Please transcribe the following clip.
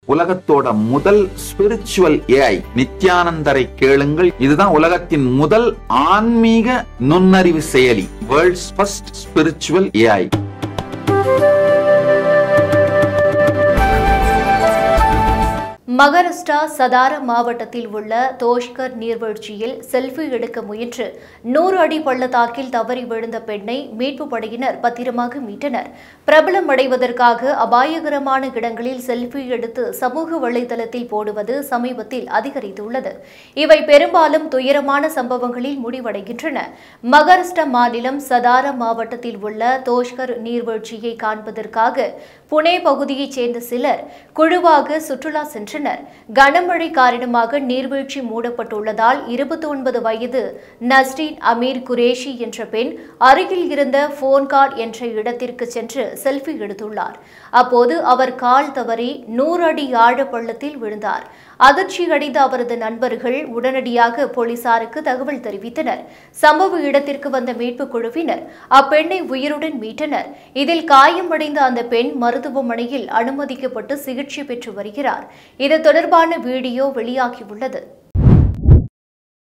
உலகத்தோட முதல் spiritual AI நித்யானந்தரை கேளுங்கள் இதுதான் உலகத்தின் முதல் ஆன்மீக நுண்ணறிவு செயலி world's first spiritual AI Maharashtra Satara மாவட்டத்தில் உள்ள தோஷ்கர் நீர்வீழ்ச்சியில் செல்ஃபி எடுக்க முயன்று நூறு அடி பள்ளத்தாக்கில் தவறி விழுந்த பெண்ணை மீட்பு படையினர் பத்திரமாக மீட்டனர் பிரபலம் அடைவதற்காக அபாயகரமான இடங்களில் செல்ஃபி எடுத்து சமூக வலைதளத்தில் போடுவது சமீபத்தில் அதிகரித்துள்ளது இவை பெரும்பாலும் துயரமான சம்பவங்களில் முடிவடைகின்றன மகாராஷ்டிரா மாநிலம் சதாரா மாவட்டத்தில் உள்ள தோஷ்கர் நீர்வீழ்ச்சியை காண்பதற்காக புனே பகுதியைச் சேர்ந்த சிலர் குழுவாக சுற்றுலா சென்றனர் கனமழை காரணமாக நீர்வீழ்ச்சி மூடப்பட்டுள்ளதால் இருபத்தி ஒன்பது வயது நஸ்ரீன் அமீர் குரேஷி என்ற பெண் அருகில் இருந்த போன்கார்ட் என்ற இடத்திற்கு சென்று செல்ஃபி எடுத்துள்ளார் அப்போது அவர் கால் தவறி நூறு அடி ஆழ பள்ளத்தில் விழுந்தார் அதிர்ச்சியடைந்த அவரது நண்பர்கள் உடனடியாக போலீசாருக்கு தகவல் தெரிவித்தனர் சம்பவ இடத்திற்கு வந்த மீட்புக் குழுவினர் அப்பெண்ணை உயிருடன் மீட்டனர் இதில் காயமடைந்த அந்த பெண் மருத்துவமனையில் அனுமதிக்கப்பட்டு சிகிச்சை பெற்று வருகிறார் இது தொடர்பான வீடியோ வெளியாகியுள்ளது